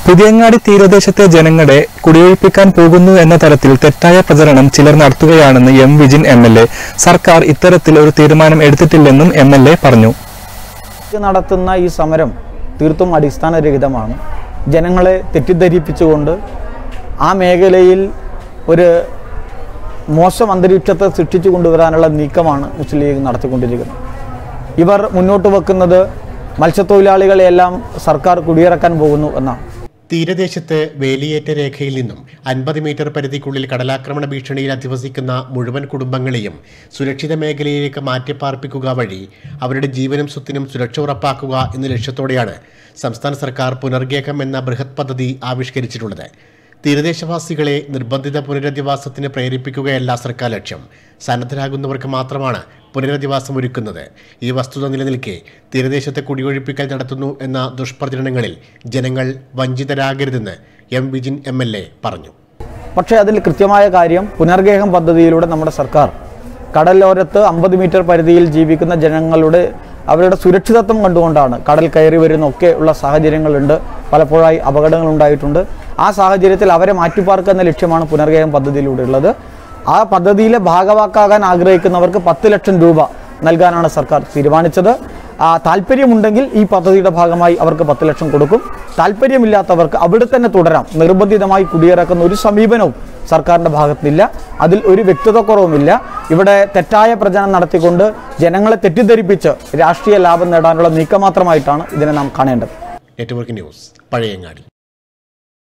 പുതിയങ്ങാടി തീരദേശത്തെ ജനങ്ങളെ കുടിയൊഴിപ്പിക്കാൻ പോകുന്നു എന്ന തരത്തിൽ തെറ്റായ പ്രചരണം ചിലർ നടത്തുകയാണെന്ന് M Vijin M L A സർക്കാർ ഇത്തരത്തിൽ ഒരു തീരുമാനം എടുത്തിട്ടില്ലെന്നും എം എൽ എ പറഞ്ഞു ഇത് നടത്തുന്ന ഈ സമരം തീർത്തും അടിസ്ഥാനരഹിതമാണ് ജനങ്ങളെ തെറ്റിദ്ധരിപ്പിച്ചുകൊണ്ട് ആ മേഖലയിൽ ഒരു മോശം അന്തരീക്ഷത്തെ സൃഷ്ടിച്ചു കൊണ്ടുവരാനുള്ള നീക്കമാണ് മുസ്ലിം ലീഗ് നടത്തിക്കൊണ്ടിരിക്കുന്നത് ഇവർ മുന്നോട്ട് വെക്കുന്നത് മത്സ്യത്തൊഴിലാളികളെയെല്ലാം സർക്കാർ കുടിയിറക്കാൻ പോകുന്നു എന്നാണ് തീരദേശത്ത് വേലിയേറ്റ രേഖയിൽ നിന്നും അൻപത് മീറ്റർ പരിധിക്കുള്ളിൽ കടലാക്രമണ ഭീഷണിയിൽ അധിവസിക്കുന്ന മുഴുവൻ കുടുംബങ്ങളെയും സുരക്ഷിത മേഖലയിലേക്ക് മാറ്റിപ്പാർപ്പിക്കുക വഴി അവരുടെ ജീവനും സ്വത്തിനും സുരക്ഷ ഉറപ്പാക്കുക എന്ന ലക്ഷ്യത്തോടെയാണ് സംസ്ഥാന സർക്കാർ പുനർഗേഹം എന്ന ബൃഹത് പദ്ധതി ആവിഷ്കരിച്ചിട്ടുള്ളത് തീരദേശവാസികളെ നിർബന്ധിത പുനരധിവാസത്തിന് പ്രേരിപ്പിക്കുകയല്ല സർക്കാർ ലക്ഷ്യം സന്നദ്ധരാകുന്നവർക്ക് മാത്രമാണ് പുനരധിവാസം ഒരുക്കുന്നത് ഈ വസ്തുത നിലനിൽക്കെ തീരദേശത്തെ കുടിയൊഴിപ്പിക്കൽ നടത്തുന്നു എന്ന ദുഷ്പ്രചരണങ്ങളിൽ ജനങ്ങൾ വഞ്ചിതരാകരുതെന്ന് M Vijin M L A പറഞ്ഞു പക്ഷേ അതിൽ കൃത്യമായ കാര്യം പുനർഗേഹം പദ്ധതിയിലൂടെ നമ്മുടെ സർക്കാർ കടലോരത്ത് അമ്പത് മീറ്റർ പരിധിയിൽ ജീവിക്കുന്ന ജനങ്ങളുടെ അവരുടെ സുരക്ഷിതത്വം കണ്ടുകൊണ്ടാണ് കടൽ കയറി വരുന്ന ഒക്കെ ഉള്ള സാഹചര്യങ്ങളുണ്ട് പലപ്പോഴായി അപകടങ്ങൾ ഉണ്ടായിട്ടുണ്ട് ആ സാഹചര്യത്തിൽ അവരെ മാറ്റിപ്പാർക്കുക എന്ന ലക്ഷ്യമാണ് പുനർഗേഹം പദ്ധതിയിലൂടെ ഉള്ളത് ആ പദ്ധതിയിലെ ഭാഗവാക്കാകാൻ ആഗ്രഹിക്കുന്നവർക്ക് പത്ത് ലക്ഷം രൂപ നൽകാനാണ് സർക്കാർ തീരുമാനിച്ചത് ആ, താല്പര്യമുണ്ടെങ്കിൽ ഈ പദ്ധതിയുടെ ഭാഗമായി അവർക്ക് പത്ത് ലക്ഷം കൊടുക്കും താല്പര്യമില്ലാത്തവർക്ക് അവിടെ തന്നെ തുടരാം നിർബന്ധിതമായി കുടിയിറക്കുന്ന ഒരു സമീപനവും സർക്കാരിൻ്റെ ഭാഗത്തില്ല അതിൽ ഒരു വ്യക്തിത്വക്കുറവുമില്ല ഇവിടെ തെറ്റായ പ്രചരണം നടത്തിക്കൊണ്ട് ജനങ്ങളെ തെറ്റിദ്ധരിപ്പിച്ച് രാഷ്ട്രീയ ലാഭം നേടാനുള്ള നീക്കം മാത്രമായിട്ടാണ് ഇതിനെ നാം കാണേണ്ടത് നെറ്റ്വർക്ക് ന്യൂസ് പഴയങ്ങാടി